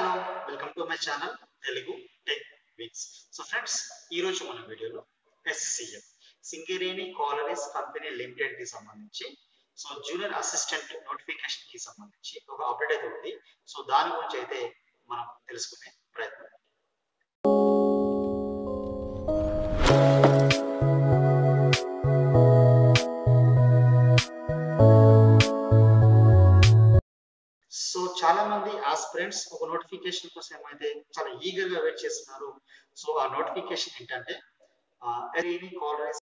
hello welcome to my channel Telugu tech vicks so friends ఈ రోజు మన వీడియోలో SCM Singareni collieries company limited కి సంబంధించి సో జూనియర్ అసిస్టెంట్ నోటిఫికేషన్ కి సంబంధించి ఒక అప్డేట్ అయితే ఉంది సో దాని గురించి అయితే మనం తెలుసుకునే ప్రయత్నం సో చాలా మంది ఆస్పిరెంట్స్ ఒక నోటిఫికేషన్ కోసం ఏమైతే చాలా ఈగర్ గా వెయిట్ చేస్తున్నారు సో ఆ నోటిఫికేషన్ ఏంటంటే కాలరీస్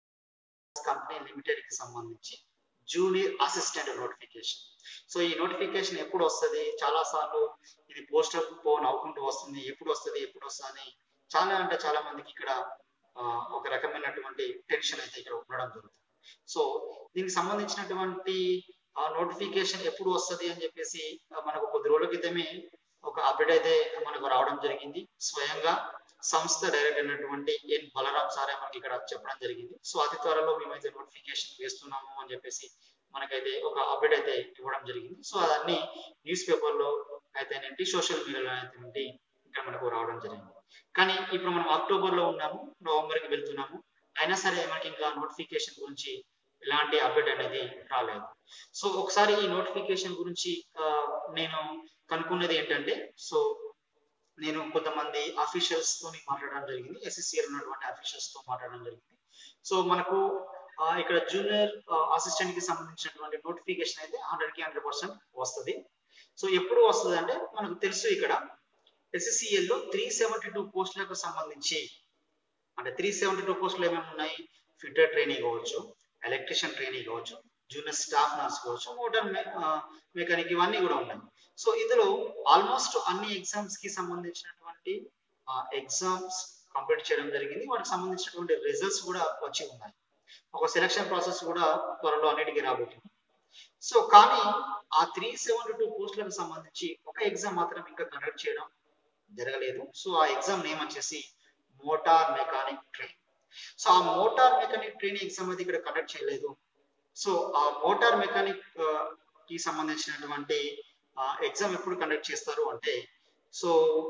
కంపెనీ లిమిటెడ్ కి సంబంధించి జూనియర్ అసిస్టెంట్ నోటిఫికేషన్ సో ఈ నోటిఫికేషన్ ఎప్పుడు వస్తుంది చాలా సార్లు ఇది పోస్టర్ పోన్ అవ్వకుంటూ వస్తుంది ఎప్పుడు వస్తుంది ఎప్పుడు వస్తుంది చాలా అంటే చాలా మందికి ఇక్కడ ఒక రకమైనటువంటి టెన్షన్ అయితే ఇక్కడ ఉండడం జరుగుతుంది సో దీనికి సంబంధించినటువంటి నోటిఫికేషన్ ఎప్పుడు వస్తుంది అని చెప్పేసి మనకు కొద్ది రోజుల క్రితమే ఒక అప్డేట్ అయితే మనకు రావడం జరిగింది స్వయంగా సంస్థ డైరెక్టర్ అయినటువంటి ఎన్ బలరాం సారే మనకి ఇక్కడ చెప్పడం జరిగింది సో అతి త్వరలో మేమైతే నోటిఫికేషన్ వేస్తున్నాము అని చెప్పేసి మనకైతే ఒక అప్డేట్ అయితే ఇవ్వడం జరిగింది సో అదన్నీ న్యూస్ పేపర్లో అయితేనేంటి సోషల్ మీడియాలో అయితేనేంటి ఇక్కడ మనకు రావడం జరిగింది కానీ ఇప్పుడు మనం అక్టోబర్ లో ఉన్నాము నవంబర్ కి వెళ్తున్నాము అయినా సరే మనకి ఇంకా నోటిఫికేషన్ గురించి ఎలాంటి అప్డేట్ అనేది రాలేదు సో ఒకసారి ఈ నోటిఫికేషన్ గురించి నేను కనుక్కున్నది ఏంటంటే సో నేను కొంతమంది అఫీషియల్స్ తో మాట్లాడడం జరిగింది ఎస్ఎస్సిఎల్ ఉన్నటువంటి అఫీషియల్స్ తో మాట్లాడడం జరిగింది సో మనకు ఇక్కడ జూనియర్ అసిస్టెంట్ కి సంబంధించినటువంటి నోటిఫికేషన్ అయితే హండ్రెడ్ కి హండ్రెడ్ పర్సెంట్ వస్తుంది సో ఎప్పుడు వస్తుంది అంటే మనకు తెలుసు ఇక్కడ ఎస్ఎస్సిఎల్ లో త్రీ సెవెంటీ టూ పోస్టులకు సంబంధించి అంటే త్రీ సెవెంటీ టూ పోస్టులు ఏమేమి ఉన్నాయి ఫిటర్ ట్రైనింగ్ కావచ్చు ఎలక్ట్రిషియన్ ట్రైనింగ్ కావచ్చు జూనియర్ స్టాఫ్ నర్స్ కావచ్చు మోటార్ మెకానిక్ ఇవన్నీ కూడా ఉన్నాయి సో ఇందులో ఆల్మోస్ట్ అన్ని ఎగ్జామ్స్ కి సంబంధించినటువంటి ఎగ్జామ్స్ కంప్లీట్ చేయడం జరిగింది వాటికి సంబంధించినటువంటి రిజల్ట్స్ కూడా వచ్చి ఉన్నాయి ఒక సెలక్షన్ ప్రాసెస్ కూడా త్వరలో అన్నిటికీ రాబోతుంది సో కానీ ఆ త్రీ సెవెంటీ టూ పోస్టులకు సంబంధించి ఒక ఎగ్జామ్ మాత్రం ఇంకా కండక్ట్ చేయడం జరగలేదు సో ఆ ఎగ్జామ్ నేమ్ వచ్చేసి మోటార్ మెకానిక్ ట్రైన్ సో ఆ మోటార్ మెకానిక్ ట్రైనింగ్ ఎగ్జామ్ అయితే ఇక్కడ కండక్ట్ చేయలేదు సో ఆ మోటార్ మెకానిక్ కి సంబంధించినటువంటి ఎగ్జామ్ ఎప్పుడు కండక్ట్ చేస్తారు అంటే సో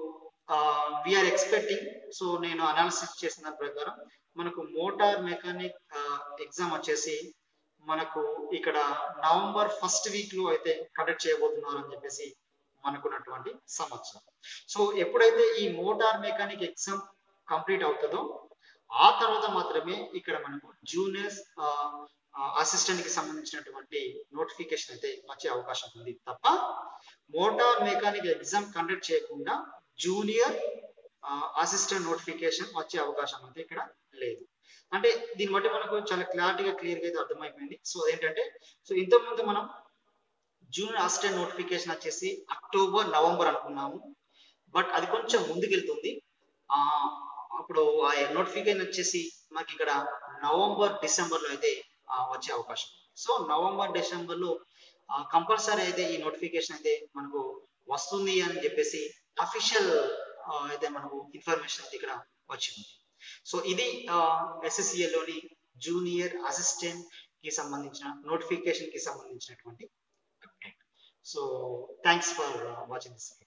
వీఆర్ ఎక్స్పెక్టింగ్ సో నేను అనాలిసిస్ చేసిన దాని ప్రకారం మనకు మోటార్ మెకానిక్ ఎగ్జామ్ వచ్చేసి మనకు ఇక్కడ నవంబర్ ఫస్ట్ వీక్ లో అయితే కండక్ట్ చేయబోతున్నారు అని చెప్పేసి మనకున్నటువంటి సమాచారం సో ఎప్పుడైతే ఈ మోటార్ మెకానిక్ ఎగ్జామ్ కంప్లీట్ అవుతుందో ఆ తర్వాత మాత్రమే ఇక్కడ మనకు జూనియర్స్ అసిస్టెంట్ కి సంబంధించినటువంటి నోటిఫికేషన్ అయితే వచ్చే అవకాశం ఉంది తప్ప మోటార్ మెకానిక్ ఎగ్జామ్ కండక్ట్ చేయకుండా జూనియర్ అసిస్టెంట్ నోటిఫికేషన్ వచ్చే అవకాశం అయితే ఇక్కడ లేదు అంటే దీన్ని బట్టి మనకు చాలా క్లారిటీగా క్లియర్ గా అయితే అర్థమైపోయింది సో ఏంటంటే సో ఇంతకుముందు మనం జూనియర్ అసిస్టెంట్ నోటిఫికేషన్ వచ్చేసి అక్టోబర్ నవంబర్ అనుకున్నాము బట్ అది కొంచెం ముందుకెళ్తుంది ఆ అప్పుడు ఆ నోటిఫికేషన్ వచ్చేసి మనకి ఇక్కడ నవంబర్ డిసెంబర్ లో అయితే వచ్చే అవకాశం సో నవంబర్ డిసెంబర్ లో కంపల్సరీ అయితే ఈ నోటిఫికేషన్ అయితే మనకు వస్తుంది అని చెప్పేసి అఫీషియల్ అయితే మనకు ఇన్ఫర్మేషన్ ఇక్కడ వచ్చింది సో ఇది ఎస్ఎస్సిఎల్ లోని జూనియర్ అసిస్టెంట్ కి సంబంధించిన నోటిఫికేషన్ కి సంబంధించినటువంటి update so thanks for watching this